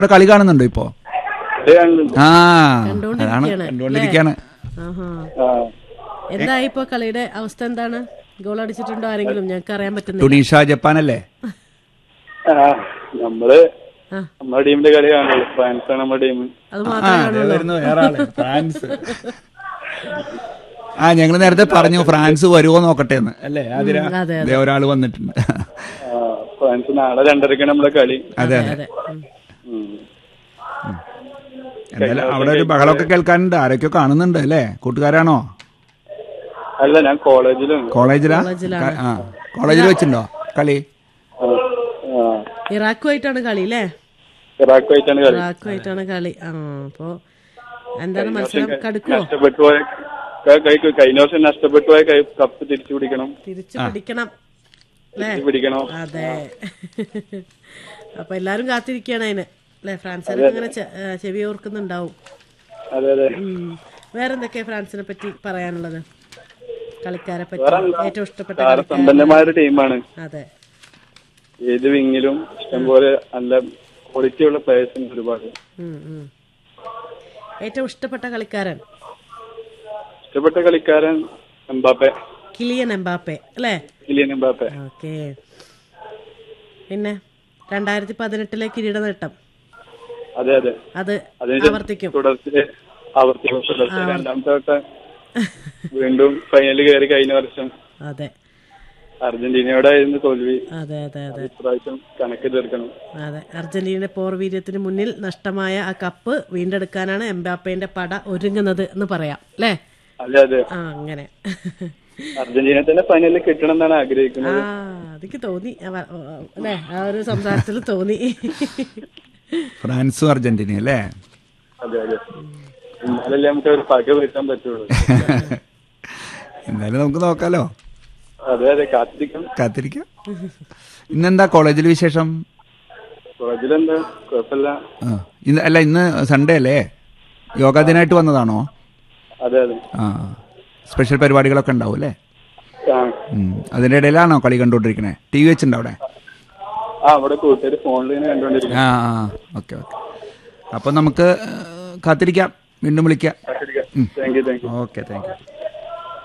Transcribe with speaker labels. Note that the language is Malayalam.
Speaker 1: ഇവിടെ കളി കാണുന്നുണ്ടോ ഇപ്പോ
Speaker 2: ഇത് കാണുന്നുണ്ട്.
Speaker 1: ആ അതാണ്
Speaker 3: കണ്ടോണ്ടിരിക്കുകയാണ്,
Speaker 1: കണ്ടുകൊണ്ടിരിക്കാണ്
Speaker 3: ആഹാ
Speaker 2: ആ.
Speaker 3: എന്തായി ഇപ്പൊ കളിയുടെ അവസ്ഥ എന്താണ് ഗോൾ അടിച്ചിട്ടുണ്ടോ ആരെങ്കിലും ഞങ്ങൾക്ക് അറിയാൻ പറ്റുന്നില്ല
Speaker 1: ടുണീഷ ജപ്പാനല്ലേ
Speaker 2: ആ, നമ്മള്
Speaker 3: ആ
Speaker 2: നമ്മുടെ ടീമിന്റെ കളി കാണുള്ളൂ ഫ്രാൻസ് ആണ് നമ്മുടെ ടീം
Speaker 3: അത്
Speaker 1: ആ
Speaker 3: മാത്രമേ
Speaker 1: ദേ
Speaker 3: കാണുള്ളൂ
Speaker 1: വരുന്നു വേറെ ആള് ഫ്രാൻസ് ആ ഞങ്ങൾ നേരത്തെ പറഞ്ഞു ഫ്രാൻസ് വരുമോ നോക്കട്ടെ എന്ന് അല്ലേ ആതിര
Speaker 3: ഉം, അതെ,
Speaker 1: ദേ ഒരാൾ വന്നിട്ടുണ്ട്
Speaker 2: ആ, ഫ്രാൻസ് നാളെ രണ്ടരക്കാണ് നമ്മളെ കളി
Speaker 1: അതെ അതെ
Speaker 3: അതെ ഉം.
Speaker 2: ഉം.
Speaker 1: എന്തായാലും അവിടെ ഒരു ബഹളമൊക്കെ കേൾക്കാനുണ്ട് ആരൊക്കെയോ കാണുന്നുണ്ട് അല്ലേ കൂട്ടുകാരാണോ
Speaker 2: അല്ല ഞാൻ കോളേജിലാണ്
Speaker 1: കോളേജിലാ
Speaker 3: കോളേജിലാണ്.
Speaker 1: ക- ആ കോളേജിൽ വെച്ചിട്ടുണ്ടോ കളി
Speaker 2: ആ, ആ.
Speaker 3: ഇറാഖുമായിട്ടാണ് കളി അല്ലേ
Speaker 2: ഇറാഖുമായിട്ടാണ് കളി
Speaker 3: ഇറാഖുമായിട്ടാണ് കളി ആ അപ്പോ എന്താണ് മത്സരം കടുക്കുവോ
Speaker 2: നഷ്ടപ്പെട്ടു പോയ ക- കൈ- കഴിഞ്ഞ വർഷം നഷ്ടപ്പെട്ടു പോയ കൈ കപ്പ് തിരിച്ചു പിടിക്കണം
Speaker 3: തിരിച്ചു പിടിക്കണം അല്ലേ
Speaker 2: തിരിച്ചു പിടിക്കണം
Speaker 3: അതെ അപ്പൊ എല്ലാരും കാത്തിരിക്കുകയാണ് അതിന് അല്ലെ ഫ്രാൻസിനെ അങ്ങനെ ചെ- ഏ, ചെവി ഓർക്കുന്നുണ്ടാവും
Speaker 2: അതെ അതെ
Speaker 3: ഉം. വേറെന്തൊക്കെയാ ഫ്രാൻസിനെ പറ്റി പറയാനുള്ളത് കളിക്കാരെ പറ്റി
Speaker 2: വേറെ എന്താ?
Speaker 3: ഏറ്റവും ഇഷ്ടപ്പെട്ട കളിക്കാരൻ
Speaker 2: താരസമ്പന്നമായ ഒരു ടീമാണ്
Speaker 3: അതെ
Speaker 2: ഏത് വിങ്ങിലും ഇഷ്ടംപോലെ നല്ല ക്വാളിറ്റി ഉള്ള പ്ലേയേഴ്സ് ഉണ്ട് ഒരുപാട്
Speaker 3: ഉം, ഉം. ഏറ്റവും ഇഷ്ടപ്പെട്ട കളിക്കാരൻ
Speaker 2: ഇഷ്ടപ്പെട്ട കളിക്കാരൻ എംബാപ്പെ
Speaker 3: കിലിയൻ എംബാപ്പെ അല്ലേ
Speaker 2: കിലിയൻ എംബാപ്പെ
Speaker 3: ഓക്കെ പിന്നെ രണ്ടായിരത്തി പതിനെട്ടിലെ കിരീട നേട്ടം
Speaker 2: അതെ അതെ
Speaker 3: അത്
Speaker 2: അതിന്
Speaker 3: ആവർത്തിക്കും
Speaker 2: തുടർച്ച ആവർത്തിക്കും തുടർച്ച രണ്ടാമത്തെ വട്ടം വീണ്ടും ഫൈനലിൽ കയറി കഴിഞ്ഞ വർഷം
Speaker 3: അതെ
Speaker 2: അർജന്റീനയോടായിരുന്നു തോൽവി
Speaker 3: അതെ അതെ അതെ
Speaker 2: ഇപ്രാവശ്യം കണക്ക് തീർക്കണം
Speaker 3: അതെ അർജന്റീനയുടെ പോർവീര്യത്തിന് മുന്നിൽ നഷ്ടമായ ആ കപ്പ് വീണ്ടെടുക്കാനാണ് എംബാപ്പേന്റെ പട ഒരുങ്ങുന്നത് എന്ന് പറയാം അല്ലേ
Speaker 2: അതെ അതെ
Speaker 3: ആ അങ്ങനെ
Speaker 2: അർജന്റീന തന്നെ ഫൈനലിൽ കിട്ടണം എന്നാണ്
Speaker 3: ആ
Speaker 2: ആഗ്രഹിക്കുന്നത്
Speaker 3: അതൊക്കെ തോന്നി ആ, വ- ഓ, അല്ലേ ആ ഒരു സംസാരത്തിൽ തോന്നി
Speaker 1: ഫ്രാൻസും അർജന്റീനയും അല്ലേ
Speaker 2: അതെ അതെ എന്നാലല്ലേ നമുക്ക് ഒരു പക വരുത്താൻ പറ്റുള്ളൂ
Speaker 1: എന്തായാലും നമുക്ക് നോക്കാലോ
Speaker 2: അതെ അതെ കാത്തിരിക്കണം
Speaker 1: കാത്തിരിക്കാം ഇന്നെന്താ കോളേജിൽ വിശേഷം
Speaker 2: കോളേജിലെന്താ കുഴപ്പമില്ല
Speaker 1: ആ ഇന്ന് അല്ല ഇന്ന് സൺഡേ അല്ലേ യോഗാ ദിനമായിട്ട് വന്നതാണോ
Speaker 2: അതെ അതെ
Speaker 1: ആ സ്പെഷ്യൽ പരിപാടികളൊക്കെ ഉണ്ടാവും അല്ലേ
Speaker 2: ആ
Speaker 1: ഉം. അതിന്റെ ഇടയിലാണോ കളി കണ്ടുകൊണ്ടിരിക്കണേ ടി വി വെച്ചിട്ടുണ്ടോ അവിടെ
Speaker 2: ആ അവിടെ കൂട്ടുകാർ ഫോണിൽ ഇങ്ങനെ കണ്ടോണ്ടിരിക്കും
Speaker 1: ആ ഓക്കെ ഓക്കെ അപ്പം നമുക്ക് ഏ, കാത്തിരിക്കാം വീണ്ടും വിളിക്കാം
Speaker 2: കാത്തിരിക്കാം thank you thank you
Speaker 1: okay thank U